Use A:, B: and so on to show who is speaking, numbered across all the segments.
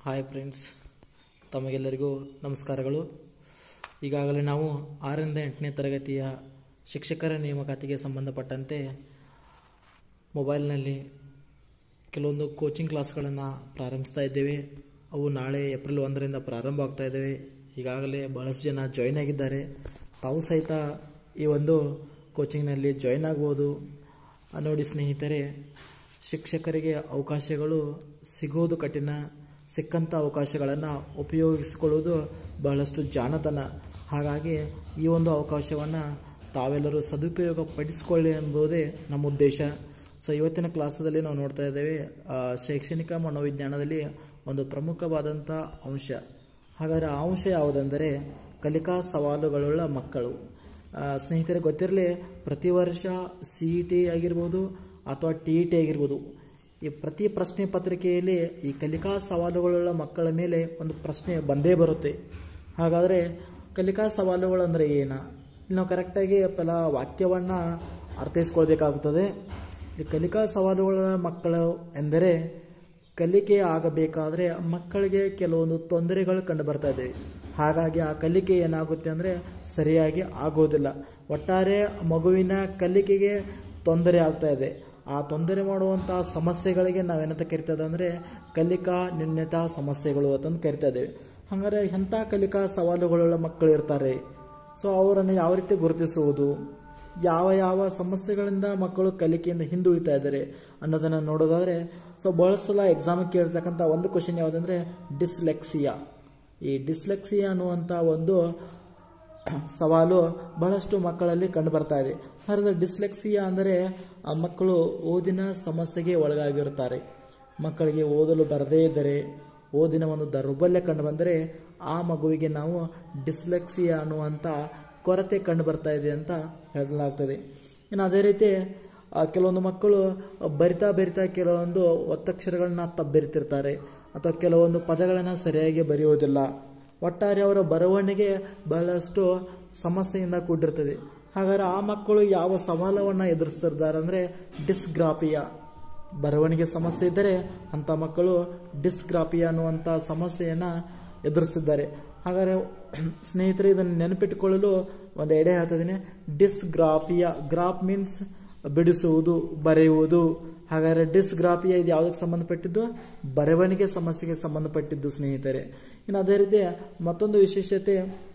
A: hi friends ತಮಗೆಲ್ಲರಿಗೂ ನಮಸ್ಕಾರಗಳು ಈಗಾಗಲೇ ನಾವು ಆರರಿಂದ ಎಂಟನೇ ತರಗತಿಯ ಶಿಕ್ಷಕರ ನೇಮಕಾತಿಗೆ ಸಂಬಂಧಪಟ್ಟಂತೆ ಮೊಬೈಲ್ನಲ್ಲಿ ಕೆಲವೊಂದು ಕೋಚಿಂಗ್ ಕ್ಲಾಸ್ಗಳನ್ನು ಪ್ರಾರಂಭಿಸ್ತಾ ಇದ್ದೇವೆ ಅವು ನಾಳೆ ಏಪ್ರಿಲ್ ಒಂದರಿಂದ ಪ್ರಾರಂಭ ಆಗ್ತಾ ಇದ್ದೇವೆ ಈಗಾಗಲೇ ಬಹಳಷ್ಟು ಜನ ಜಾಯ್ನ್ ಆಗಿದ್ದಾರೆ ತಾವು ಸಹಿತ ಈ ಒಂದು ಕೋಚಿಂಗ್ನಲ್ಲಿ ಜಾಯ್ನ್ ಆಗ್ಬೋದು ಆ, ನೋಡಿ ಸ್ನೇಹಿತರೆ ಶಿಕ್ಷಕರಿಗೆ ಅವಕಾಶಗಳು ಸಿಗೋದು ಕಠಿಣ ಸಿಕ್ಕಂಥ ಅವಕಾಶಗಳನ್ನು ಉಪಯೋಗಿಸಿಕೊಳ್ಳುವುದು ಬಹಳಷ್ಟು ಜಾಣತನ ಹಾಗಾಗಿ ಈ ಒಂದು ಅವಕಾಶವನ್ನು ತಾವೆಲ್ಲರೂ ಸದುಪಯೋಗ ಪಡಿಸಿಕೊಳ್ಳಿ ಎಂಬುದೇ ನಮ್ಮ ಉದ್ದೇಶ ಸೊ ಇವತ್ತಿನ ಕ್ಲಾಸದಲ್ಲಿ ನಾವು ನೋಡ್ತಾ ಇದ್ದೇವೆ ಆ, ಶೈಕ್ಷಣಿಕ ಮನೋವಿಜ್ಞಾನದಲ್ಲಿ ಒಂದು ಪ್ರಮುಖವಾದಂಥ ಅಂಶ ಹಾಗಾದರೆ ಆ ಅಂಶ ಯಾವುದೆಂದರೆ ಕಲಿಕಾ ಸವಾಲುಗಳುಳ್ಳ ಮಕ್ಕಳು ಆ, ಸ್ನೇಹಿತರೆ ಗೊತ್ತಿರಲಿ ಪ್ರತಿ ವರ್ಷ ಸಿ ಇ ಟಿ ಆಗಿರ್ಬೋದು ಅಥವಾ ಟಿ ಇ ಟಿ ಆಗಿರ್ಬೋದು ಈ ಪ್ರತಿ ಪ್ರಶ್ನೆ ಪತ್ರಿಕೆಯಲ್ಲಿ ಈ ಕಲಿಕಾ ಸವಾಲುಗಳುಳ್ಳ ಮಕ್ಕಳ ಮೇಲೆ ಒಂದು ಪ್ರಶ್ನೆ ಬಂದೇ ಬರುತ್ತೆ ಹಾಗಾದರೆ ಕಲಿಕಾ ಸವಾಲುಗಳು ಅಂದರೆ ಏನ ಇಲ್ಲಿ ನಾವು ಕರೆಕ್ಟಾಗಿ ಪಲ ವಾಕ್ಯವನ್ನು ಅರ್ಥೈಸ್ಕೊಳ್ಬೇಕಾಗುತ್ತದೆ ಈ ಕಲಿಕಾ ಸವಾಲುಗಳ ಮಕ್ಕಳು ಎಂದರೆ ಕಲಿಕೆ ಆಗಬೇಕಾದ್ರೆ ಮಕ್ಕಳಿಗೆ ಕೆಲವೊಂದು ತೊಂದರೆಗಳು ಕಂಡು ಬರ್ತಾ ಇದ್ದಾವೆ ಹಾಗಾಗಿ ಆ ಕಲಿಕೆ ಏನಾಗುತ್ತೆ ಅಂದರೆ ಸರಿಯಾಗಿ ಆಗೋದಿಲ್ಲ ಒಟ್ಟಾರೆ ಮಗುವಿನ ಕಲಿಕೆಗೆ ತೊಂದರೆ ಆಗ್ತಾ ಇದೆ ಆ ತೊಂದರೆ ಮಾಡುವಂಥ ಸಮಸ್ಯೆಗಳಿಗೆ ನಾವೇನಂತ ಕರಿತದೆ ಅಂದರೆ ಕಲಿಕಾ ನ್ಯೂನ್ಯತಾ ಸಮಸ್ಯೆಗಳು ಅಂತಂದು ಕರಿತಾ ಇದ್ದೇವೆ ಹಾಗಾದ್ರೆ ಎಂಥ ಕಲಿಕಾ ಸವಾಲುಗಳುಳ್ಳ ಮಕ್ಕಳು ಇರ್ತಾರೆ ಸೊ ಅವರನ್ನು ಯಾವ ರೀತಿ ಗುರುತಿಸುವುದು ಯಾವ ಯಾವ ಸಮಸ್ಯೆಗಳಿಂದ ಮಕ್ಕಳು ಕಲಿಕೆಯಿಂದ ಹಿಂದುಳಿತಾ ಇದ್ದಾರೆ ಅನ್ನೋದನ್ನು ನೋಡೋದಾದರೆ ಸೊ ಬಹಳ ಸಲ ಎಕ್ಸಾಮಿಗೆ ಕೇಳ್ತಕ್ಕಂಥ ಒಂದು ಕ್ವಶನ್ ಯಾವುದಂದರೆ ಡಿಸ್ಲೆಕ್ಸಿಯಾ ಈ ಡಿಸ್ಲೆಕ್ಸಿಯಾ ಅನ್ನುವಂಥ ಒಂದು ಸವಾಲು ಬಹಳಷ್ಟು ಮಕ್ಕಳಲ್ಲಿ ಕಂಡು ಬರ್ತಾ ಇದೆ ಹಾಗಾದ್ರೆ ಡಿಸ್ಲೆಕ್ಸಿಯಾ ಅಂದರೆ ಆ ಮಕ್ಕಳು ಓದಿನ ಸಮಸ್ಯೆಗೆ ಒಳಗಾಗಿರುತ್ತಾರೆ ಮಕ್ಕಳಿಗೆ ಓದಲು ಬರದೇ ಇದ್ದರೆ ಓದಿನ ಒಂದು ದೌರ್ಬಲ್ಯ ಕಂಡು ಬಂದರೆ ಆ ಮಗುವಿಗೆ ನಾವು ಡಿಸ್ಲೆಕ್ಸಿಯಾ ಅನ್ನುವಂಥ ಕೊರತೆ ಕಂಡು ಬರ್ತಾ ಇದೆ ಅಂತ ಹೇಳಲಾಗ್ತದೆ ಇನ್ನು ಅದೇ ರೀತಿ ಆ, ಕೆಲವೊಂದು ಮಕ್ಕಳು ಬರಿತಾ ಬರಿತಾ ಕೆಲವೊಂದು ಒತ್ತಕ್ಷರಗಳನ್ನ ತಬ್ಬೆರಿತಿರ್ತಾರೆ ಅಥವಾ ಕೆಲವೊಂದು ಪದಗಳನ್ನು ಸರಿಯಾಗಿ ಬರೆಯುವುದಿಲ್ಲ ಒಟ್ಟಾರೆ ಅವರ ಬರವಣಿಗೆ ಬಹಳಷ್ಟು ಸಮಸ್ಯೆಯಿಂದ ಕೂಡಿರ್ತದೆ ಹಾಗಾದ್ರೆ ಆ ಮಕ್ಕಳು ಯಾವ ಸವಾಲವನ್ನು ಎದುರಿಸ್ತಿದ್ದಾರೆ ಅಂದರೆ ಡಿಸ್ಗ್ರಾಫಿಯಾ ಬರವಣಿಗೆ ಸಮಸ್ಯೆ ಇದ್ದರೆ ಅಂಥ ಮಕ್ಕಳು ಡಿಸ್ಗ್ರಾಫಿಯಾ ಅನ್ನುವಂಥ ಸಮಸ್ಯೆಯನ್ನು ಎದುರಿಸ್ತಿದ್ದಾರೆ ಹಾಗಾದರೆ ಸ್ನೇಹಿತರೆ ಇದನ್ನು ನೆನಪಿಟ್ಟುಕೊಳ್ಳಲು ಒಂದು ಎಡೆ ಹೇಳ್ತಿದ್ದೀನಿ ಡಿಸ್ಗ್ರಾಫಿಯಾ ಗ್ರಾಫ್ ಮೀನ್ಸ್ ಬಿಡಿಸುವುದು ಬರೆಯುವುದು ಹಾಗಾದರೆ ಡಿಸ್ಗ್ರಾಫಿಯಾ ಇದು ಯಾವುದಕ್ಕೆ ಸಂಬಂಧಪಟ್ಟಿದ್ದು ಬರವಣಿಗೆ ಸಮಸ್ಯೆಗೆ ಸಂಬಂಧಪಟ್ಟಿದ್ದು ಸ್ನೇಹಿತರೆ ಇನ್ನು ಅದೇ ರೀತಿ ಮತ್ತೊಂದು ವಿಶೇಷತೆ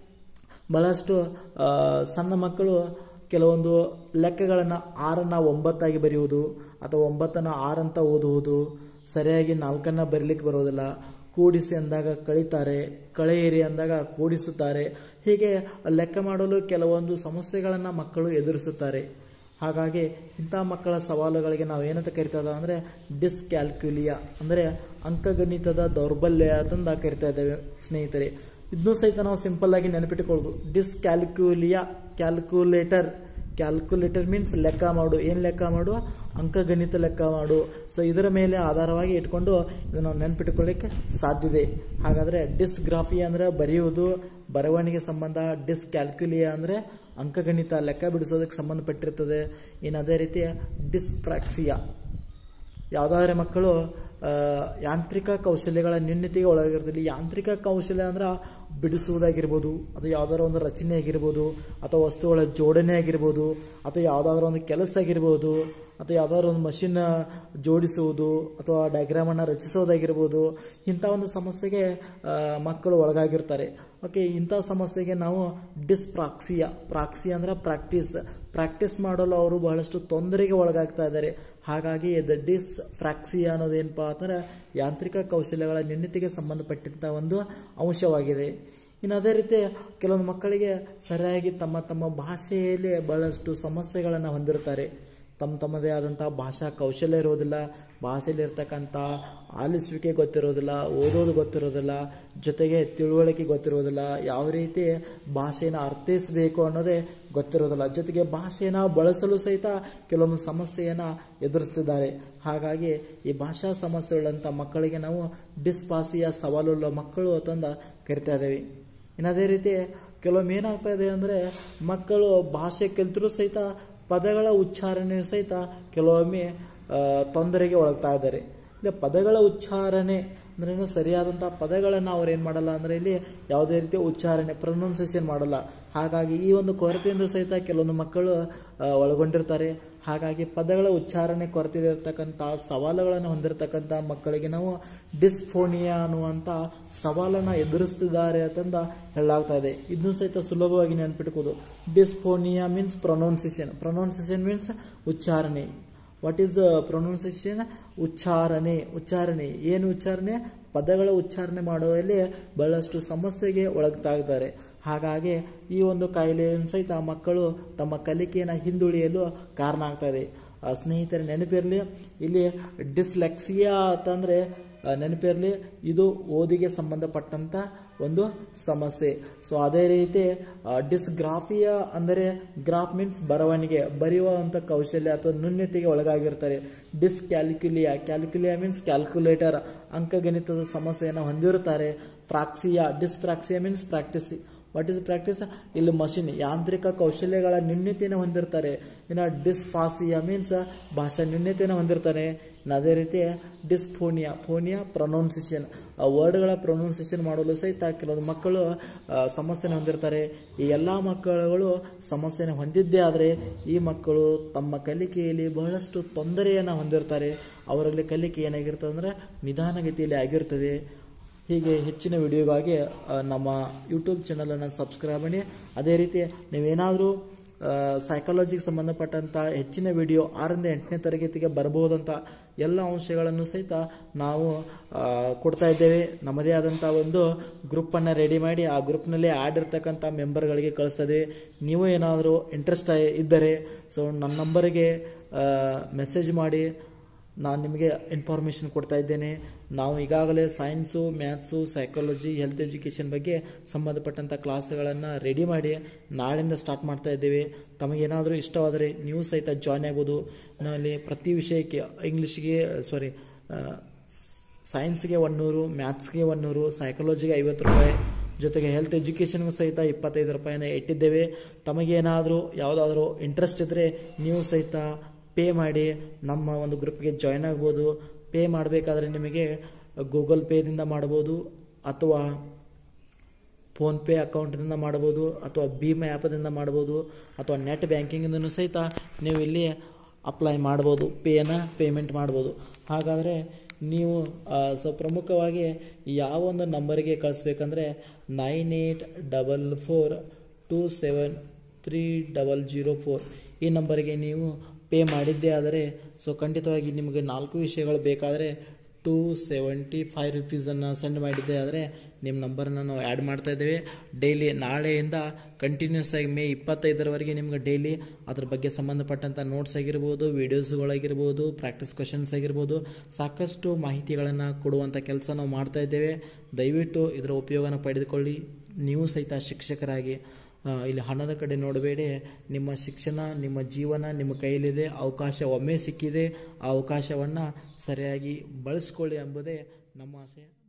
A: ಬಹಳಷ್ಟು ಆ, ಸಣ್ಣ ಮಕ್ಕಳು ಕೆಲವೊಂದು ಲೆಕ್ಕಗಳನ್ನು ಆರನ್ನು ಒಂಬತ್ತಾಗಿ ಬರೆಯುವುದು ಅಥವಾ ಒಂಬತ್ತನ್ನು ಆರಂತ ಓದುವುದು ಸರಿಯಾಗಿ ನಾಲ್ಕನ್ನು ಬರೀಲಿಕ್ಕೆ ಬರೋದಿಲ್ಲ ಕೂಡಿಸಿ ಅಂದಾಗ ಕಳೀತಾರೆ ಕಳೆಯಿರಿ ಅಂದಾಗ ಕೂಡಿಸುತ್ತಾರೆ ಹೀಗೆ ಲೆಕ್ಕ ಮಾಡಲು ಕೆಲವೊಂದು ಸಮಸ್ಯೆಗಳನ್ನು ಮಕ್ಕಳು ಎದುರಿಸುತ್ತಾರೆ ಹಾಗಾಗಿ ಇಂಥ ಮಕ್ಕಳ ಸವಾಲುಗಳಿಗೆ ನಾವು ಏನಂತ ಕರಿತದ ಅಂದರೆ ಡಿಸ್ಕ್ಯಾಲ್ಕ್ಯುಲಿಯಾ ಅಂದರೆ ಅಂಕಗಣಿತದ ದೌರ್ಬಲ್ಯ ಅಂತಂದು ಕರಿತಾ ಇದ್ದೇವೆ ಸ್ನೇಹಿತರೆ ಇದನ್ನೂ ಸಹಿತ ನಾವು ಸಿಂಪಲ್ ಆಗಿ ನೆನಪಿಟ್ಟುಕೊಳ್ಳೋದು ಡಿಸ್ಕ್ಯಾಲ್ಕ್ಯುಲಿಯಾ ಕ್ಯಾಲ್ಕುಲೇಟರ್ ಕ್ಯಾಲ್ಕುಲೇಟರ್ ಮೀನ್ಸ್ ಲೆಕ್ಕ ಮಾಡು ಏನು ಲೆಕ್ಕ ಮಾಡು ಅಂಕಗಣಿತ ಲೆಕ್ಕ ಮಾಡು ಸೊ ಇದರ ಮೇಲೆ ಆಧಾರವಾಗಿ ಇಟ್ಕೊಂಡು ಇದನ್ನು ನೆನಪಿಟ್ಟುಕೊಳ್ಳಿಕ್ಕೆ ಸಾಧ್ಯತೆ ಹಾಗಾದರೆ ಡಿಸ್ಗ್ರಾಫಿಯಾ ಅಂದರೆ ಬರೆಯುವುದು ಬರವಣಿಗೆ ಸಂಬಂಧ ಡಿಸ್ಕ್ಯಾಲ್ಕ್ಯುಲಿಯಾ ಅಂದರೆ ಅಂಕಗಣಿತ ಲೆಕ್ಕ ಬಿಡಿಸೋದಕ್ಕೆ ಸಂಬಂಧಪಟ್ಟಿರ್ತದೆ ಇನ್ನು ಅದೇ ರೀತಿ ಡಿಸ್ಪ್ರಾಕ್ಸಿಯಾ ಯಾವುದಾದ್ರೆ ಮಕ್ಕಳು ಆ, ಯಾಂತ್ರಿಕ ಕೌಶಲ್ಯಗಳ ನ್ಯೂನ್ಯತೆಗೆ ಒಳಗಿರ್ತದೆ ಈ ಯಾಂತ್ರಿಕ ಕೌಶಲ್ಯ ಅಂದ್ರೆ ಬಿಡಿಸುವುದಾಗಿರ್ಬೋದು ಅದು ಯಾವುದಾದ್ರು ಒಂದು ರಚನೆ ಆಗಿರ್ಬೋದು ಅಥವಾ ವಸ್ತುಗಳ ಜೋಡಣೆ ಆಗಿರ್ಬೋದು ಅಥವಾ ಯಾವುದಾದ್ರೂ ಒಂದು ಕೆಲಸ ಆಗಿರ್ಬೋದು ಅಥವಾ ಯಾವುದಾದ್ರು ಒಂದು ಮಷಿನ್ ಜೋಡಿಸುವುದು ಅಥವಾ ಡಯಾಗ್ರಾಮನ್ನು ರಚಿಸೋದಾಗಿರ್ಬೋದು ಇಂಥ ಒಂದು ಸಮಸ್ಯೆಗೆ ಆ, ಮಕ್ಕಳು ಒಳಗಾಗಿರ್ತಾರೆ ಓಕೆ ಇಂಥ ಸಮಸ್ಯೆಗೆ ನಾವು ಡಿಸ್ಪ್ರಾಕ್ಸಿಯಾ ಪ್ರಾಕ್ಸಿಯಾ ಅಂದ್ರೆ ಪ್ರಾಕ್ಟೀಸ್ ಪ್ರಾಕ್ಟೀಸ್ ಮಾಡಲು ಅವರು ಬಹಳಷ್ಟು ತೊಂದರೆಗೆ ಒಳಗಾಗ್ತಾ ಇದ್ದಾರೆ ಹಾಗಾಗಿ ದ ಡಿಸ್ ಫ್ರಾಕ್ಸಿಯಾ ಅನ್ನೋದೇನಪ್ಪ ಅಂತಂದ್ರೆ ಯಾಂತ್ರಿಕ ಕೌಶಲ್ಯಗಳ ನ್ಯೂನ್ಯತೆಗೆ ಸಂಬಂಧಪಟ್ಟಂಥ ಒಂದು ಅಂಶವಾಗಿದೆ ಇನ್ನು ಅದೇ ರೀತಿ ಕೆಲವೊಂದು ಮಕ್ಕಳಿಗೆ ಸರಿಯಾಗಿ ತಮ್ಮ ತಮ್ಮ ಭಾಷೆಯಲ್ಲಿ ಬಹಳಷ್ಟು ಸಮಸ್ಯೆಗಳನ್ನು ಹೊಂದಿರುತ್ತಾರೆ ತಮ್ಮ ತಮ್ಮದೇ ಆದಂಥ ಭಾಷಾ ಕೌಶಲ್ಯ ಇರೋದಿಲ್ಲ ಭಾಷೆಯಲ್ಲಿ ಇರ್ತಕ್ಕಂಥ ಆಲಿಸುವಿಕೆ ಗೊತ್ತಿರೋದಿಲ್ಲ ಓದೋದು ಗೊತ್ತಿರೋದಿಲ್ಲ ಜೊತೆಗೆ ತಿಳುವಳಿಕೆ ಗೊತ್ತಿರೋದಿಲ್ಲ ಯಾವ ರೀತಿ ಭಾಷೆನ ಅರ್ಥೈಸಬೇಕು ಅನ್ನೋದೇ ಗೊತ್ತಿರೋದಿಲ್ಲ ಜೊತೆಗೆ ಭಾಷೆನ ಬಳಸಲು ಸಹಿತ ಕೆಲವೊಂದು ಸಮಸ್ಯೆಯನ್ನು ಎದುರಿಸ್ತಿದ್ದಾರೆ ಹಾಗಾಗಿ ಈ ಭಾಷಾ ಸಮಸ್ಯೆಗಳಂಥ ಮಕ್ಕಳಿಗೆ ನಾವು ಡಿಸ್ಪಾಸಿಯ ಸವಾಲುಳ್ಳ ಮಕ್ಕಳು ಅಂತಂದು ಕರಿತಾ ಇದ್ದೇವೆ ಇನ್ನು ಅದೇ ರೀತಿ ಕೆಲವೊಮ್ಮೆ ಏನಾಗ್ತಾ ಇದೆ ಅಂದರೆ ಮಕ್ಕಳು ಭಾಷೆ ಕಲಿತರೂ ಸಹಿತ ಪದಗಳ ಉಚ್ಚಾರಣೆ ಸಹಿತ ಕೆಲವೊಮ್ಮೆ ಆ, ತೊಂದರೆಗೆ ಒಳಗ್ತಾ ಇದ್ದಾರೆ ಇಲ್ಲ ಪದಗಳ ಉಚ್ಚಾರಣೆ ಅಂದ್ರೆ ಏನು ಸರಿಯಾದಂಥ ಪದಗಳನ್ನು ಅವ್ರು ಏನು ಮಾಡಲ್ಲ ಅಂದರೆ ಇಲ್ಲಿ ಯಾವುದೇ ರೀತಿಯ ಉಚ್ಚಾರಣೆ ಪ್ರೊನೌನ್ಸಿಯೇಷನ್ ಮಾಡಲ್ಲ ಹಾಗಾಗಿ ಈ ಒಂದು ಕೊರತೆಯಿಂದ ಸಹಿತ ಕೆಲವೊಂದು ಮಕ್ಕಳು ಆ, ಒಳಗೊಂಡಿರ್ತಾರೆ ಹಾಗಾಗಿ ಪದಗಳ ಉಚ್ಚಾರಣೆ ಕೊರತೆ ಇರತಕ್ಕಂಥ ಸವಾಲುಗಳನ್ನು ಹೊಂದಿರತಕ್ಕಂಥ ಮಕ್ಕಳಿಗೆ ನಾವು ಡಿಸ್ಫೋನಿಯಾ ಅನ್ನುವಂಥ ಸವಾಲನ್ನು ಎದುರಿಸ್ತಿದ್ದಾರೆ ಅಂತಂದ ಹೇಳಲಾಗ್ತಾ ಇದೆ ಇದನ್ನು ಸಹಿತ ಸುಲಭವಾಗಿ ನೆನ್ಪಿಟ್ಕೋದು dysphonia means pronunciation pronunciation means ಉಚ್ಚಾರಣೆ ವಾಟ್ ಈಸ್ ಪ್ರೊನೌನ್ಸಿಯೇಷನ್ ಉಚ್ಚಾರಣೆ ಉಚ್ಚಾರಣೆ ಏನು ಉಚ್ಚಾರಣೆ ಪದಗಳ ಉಚ್ಚಾರಣೆ ಮಾಡುವಲ್ಲಿ ಬಹಳಷ್ಟು ಸಮಸ್ಯೆಗೆ ಒಳಗ್ತಾ ಇದ್ದಾರೆ ಹಾಗಾಗಿ ಈ ಒಂದು ಕಾಯಿಲೆಯನ್ನು ಸಹಿತ ಮಕ್ಕಳು ತಮ್ಮ ಕಲಿಕೆಯನ್ನು ಹಿಂದುಳಿಯಲು ಕಾರಣ ಆಗ್ತಾ ಇದೆ ಆ, ಸ್ನೇಹಿತರೆ ನೆನಪಿರಲಿ ಇಲ್ಲಿ ಡಿಸ್ಲೆಕ್ಸಿಯಾ ಅಂತಂದರೆ ನೆನಪಿರಲಿ ಇದು ಓದಿಗೆ ಸಂಬಂಧಪಟ್ಟಂತ ಒಂದು ಸಮಸ್ಯೆ ಸೊ ಅದೇ ರೀತಿ ಡಿಸ್ಗ್ರಾಫಿಯಾ ಅಂದರೆ ಗ್ರಾಫ್ ಮೀನ್ಸ್ ಬರವಣಿಗೆ ಬರೆಯುವಂಥ ಕೌಶಲ್ಯ ಅಥವಾ ನ್ಯೂನ್ಯತೆಗೆ ಒಳಗಾಗಿರ್ತಾರೆ ಡಿಸ್ ಕ್ಯಾಲ್ಕ್ಯುಲಿಯಾ ಕ್ಯಾಲ್ಕ್ಯುಲಿಯಾ ಮೀನ್ಸ್ ಕ್ಯಾಲ್ಕುಲೇಟರ್ ಅಂಕಗಣಿತದ ಸಮಸ್ಯೆಯನ್ನು ಹೊಂದಿರುತ್ತಾರೆ praxia dyspraxia means practice what is practice ಇಲ್ಲಿ ಮಷಿನ್ ಯಾಂತ್ರಿಕ ಕೌಶಲ್ಯಗಳ ನ್ಯೂನ್ಯತೆಯನ್ನು ಹೊಂದಿರ್ತಾರೆ ಇನ್ನು ಡಿಸ್ಫಾಸಿಯಾ ಮೀನ್ಸ್ ಭಾಷಾ ನ್ಯೂನ್ಯತೆಯನ್ನು ಹೊಂದಿರ್ತಾರೆ ಇನ್ನು ಅದೇ ರೀತಿ ಡಿಸ್ಫೋನಿಯಾ ಫೋನಿಯಾ ಪ್ರೊನೌನ್ಸಿಯೇಷನ್ ಆ ವರ್ಡ್ಗಳ ಪ್ರೊನೌನ್ಸಿಯೇಷನ್ ಮಾಡಲು ಸಹಿತ ಕೆಲವೊಂದು ಮಕ್ಕಳು ಆ, ಸಮಸ್ಯೆನ ಹೊಂದಿರ್ತಾರೆ ಈ ಎಲ್ಲ ಮಕ್ಕಳುಗಳು ಸಮಸ್ಯೆನ ಹೊಂದಿದ್ದೇ ಆದರೆ ಈ ಮಕ್ಕಳು ತಮ್ಮ ಕಲಿಕೆಯಲ್ಲಿ ಬಹಳಷ್ಟು ತೊಂದರೆಯನ್ನು ಹೊಂದಿರ್ತಾರೆ ಅವರಲ್ಲಿ ಕಲಿಕೆ ಏನಾಗಿರ್ತದೆ ಅಂದರೆ ನಿಧಾನಗತಿಯಲ್ಲಿ ಆಗಿರ್ತದೆ ಹೀಗೆ ಹೆಚ್ಚಿನ ವಿಡಿಯೋಗಾಗಿ ಆ, ನಮ್ಮ ಯೂಟ್ಯೂಬ್ ಚಾನಲನ್ನು ಸಬ್ಸ್ಕ್ರೈಬ್ ಮಾಡಿ ಅದೇ ರೀತಿ ನೀವೇನಾದರೂ ಸೈಕಾಲಜಿಗೆ ಸಂಬಂಧಪಟ್ಟಂಥ ಹೆಚ್ಚಿನ ವಿಡಿಯೋ ಆರರಿಂದ ಎಂಟನೇ ತರಗತಿಗೆ ಬರಬಹುದಂಥ ಎಲ್ಲ ಅಂಶಗಳನ್ನು ಸಹಿತ ನಾವು ಆ, ಕೊಡ್ತಾ ಇದ್ದೇವೆ ನಮ್ಮದೇ ಆದಂಥ ಒಂದು ಗ್ರೂಪನ್ನು ರೆಡಿ ಮಾಡಿ ಆ ಗ್ರೂಪ್ನಲ್ಲಿ ಆ್ಯಡ್ ಇರ್ತಕ್ಕಂಥ ಮೆಂಬರ್ಗಳಿಗೆ ಕಳಿಸ್ತಾ ಇದ್ದೀವಿ ನೀವು ಏನಾದರೂ ಇಂಟ್ರೆಸ್ಟ್ ಇದ್ದರೆ ಸೊ ನನ್ನ ನಂಬರಿಗೆ ಮೆಸೇಜ್ ಮಾಡಿ ನಾನು ನಿಮಗೆ ಇನ್ಫಾರ್ಮೇಷನ್ ಕೊಡ್ತಾ ಇದ್ದೇನೆ ನಾವು ಈಗಾಗಲೇ science maths psychology health education ಬಗ್ಗೆ ಸಂಬಂಧಪಟ್ಟಂಥ ಕ್ಲಾಸ್ಗಳನ್ನು ರೆಡಿ ಮಾಡಿ ನಾಳೆಯಿಂದ ಸ್ಟಾರ್ಟ್ ಮಾಡ್ತಾ ಇದ್ದೇವೆ ತಮಗೇನಾದರೂ ಇಷ್ಟವಾದರೆ ನೀವು ಸಹಿತ ಜಾಯ್ನ್ ಆಗ್ಬೋದು ನಮ್ಮಲ್ಲಿ ಪ್ರತಿ ವಿಷಯಕ್ಕೆ ಇಂಗ್ಲೀಷ್ಗೆ ಸಾರಿ ಸೈನ್ಸ್ಗೆ ಒನ್ನೂರು ಮ್ಯಾಥ್ಸ್ಗೆ ಒನ್ನೂರು ಸೈಕಾಲಜಿಗೆ ಐವತ್ತು ರೂಪಾಯಿ ಜೊತೆಗೆ ಹೆಲ್ತ್ ಎಜುಕೇಷನ್ಗೂ ಸಹಿತ ಇಪ್ಪತ್ತೈದು ರೂಪಾಯಿನ ಇಟ್ಟಿದ್ದೇವೆ ತಮಗೇನಾದರೂ ಯಾವುದಾದ್ರೂ ಇಂಟ್ರೆಸ್ಟ್ ಇದ್ದರೆ ನೀವು ಸಹಿತ ಪೇ ಮಾಡಿ ನಮ್ಮ ಒಂದು ಗ್ರೂಪ್ಗೆ ಜಾಯ್ನ್ ಆಗ್ಬೋದು ಪೇ ಮಾಡಬೇಕಾದ್ರೆ ನಿಮಗೆ ಗೂಗಲ್ ಪೇದಿಂದ ಮಾಡ್ಬೋದು ಅಥವಾ ಫೋನ್ಪೇ ಅಕೌಂಟಿನಿಂದ ಮಾಡ್ಬೋದು ಅಥವಾ ಭೀಮ್ ಆ್ಯಪದಿಂದ ಮಾಡ್ಬೋದು ಅಥವಾ ನೆಟ್ ಬ್ಯಾಂಕಿಂಗಿಂದನೂ ಸಹಿತ ನೀವು ಇಲ್ಲಿ ಅಪ್ಲೈ ಮಾಡ್ಬೋದು ಪೇನ ಪೇಮೆಂಟ್ ಮಾಡ್ಬೋದು ಹಾಗಾದರೆ ನೀವು ಆ, ಸೊ ಪ್ರಮುಖವಾಗಿ ಯಾವ ಒಂದು ನಂಬರಿಗೆ ಕಳಿಸ್ಬೇಕಂದ್ರೆ nine eight double four two seven three double zero four ಈ ನಂಬರಿಗೆ ನೀವು ಪೇ ಮಾಡಿದ್ದೇ ಆದರೆ ಸೊ ಖಂಡಿತವಾಗಿ ನಿಮಗೆ ನಾಲ್ಕು ವಿಷಯಗಳು ಬೇಕಾದರೆ ಟೂ ಸೆವೆಂಟಿ ಫೈವ್ ರುಪೀಸನ್ನು ಸೆಂಡ್ ಮಾಡಿದ್ದೆ ಆದರೆ ನಿಮ್ಮ ನಂಬರನ್ನು ನಾವು ಆ್ಯಡ್ ಮಾಡ್ತಾ ಇದ್ದೇವೆ ಡೈಲಿ ನಾಳೆಯಿಂದ ಕಂಟಿನ್ಯೂಸ್ ಆಗಿ ಮೇ ಇಪ್ಪತ್ತೈದರವರೆಗೆ ನಿಮ್ಗೆ ಡೈಲಿ ಅದ್ರ ಬಗ್ಗೆ ಸಂಬಂಧಪಟ್ಟಂಥ ನೋಟ್ಸ್ ಆಗಿರ್ಬೋದು ವೀಡಿಯೋಸ್ಗಳಾಗಿರ್ಬೋದು ಪ್ರಾಕ್ಟೀಸ್ ಕ್ವಶನ್ಸ್ ಆಗಿರ್ಬೋದು ಸಾಕಷ್ಟು ಮಾಹಿತಿಗಳನ್ನು ಕೊಡುವಂಥ ಕೆಲಸ ನಾವು ಮಾಡ್ತಾ ಇದ್ದೇವೆ ದಯವಿಟ್ಟು ಇದರ ಉಪಯೋಗನ ಪಡೆದುಕೊಳ್ಳಿ ನೀವು ಸಹಿತ ಶಿಕ್ಷಕರಾಗಿ ಆ, ಇಲ್ಲಿ ಹಣದ ಕಡೆ ನೋಡಬೇಡಿ ನಿಮ್ಮ ಶಿಕ್ಷಣ ನಿಮ್ಮ ಜೀವನ ನಿಮ್ಮ ಕೈಯಲ್ಲಿದೆ ಅವಕಾಶ ಒಮ್ಮೆ ಸಿಕ್ಕಿದೆ ಆ ಅವಕಾಶವನ್ನು ಸರಿಯಾಗಿ ಬಳಸ್ಕೊಳ್ಳಿ ಎಂಬುದೇ ನಮ್ಮ ಆಸೆ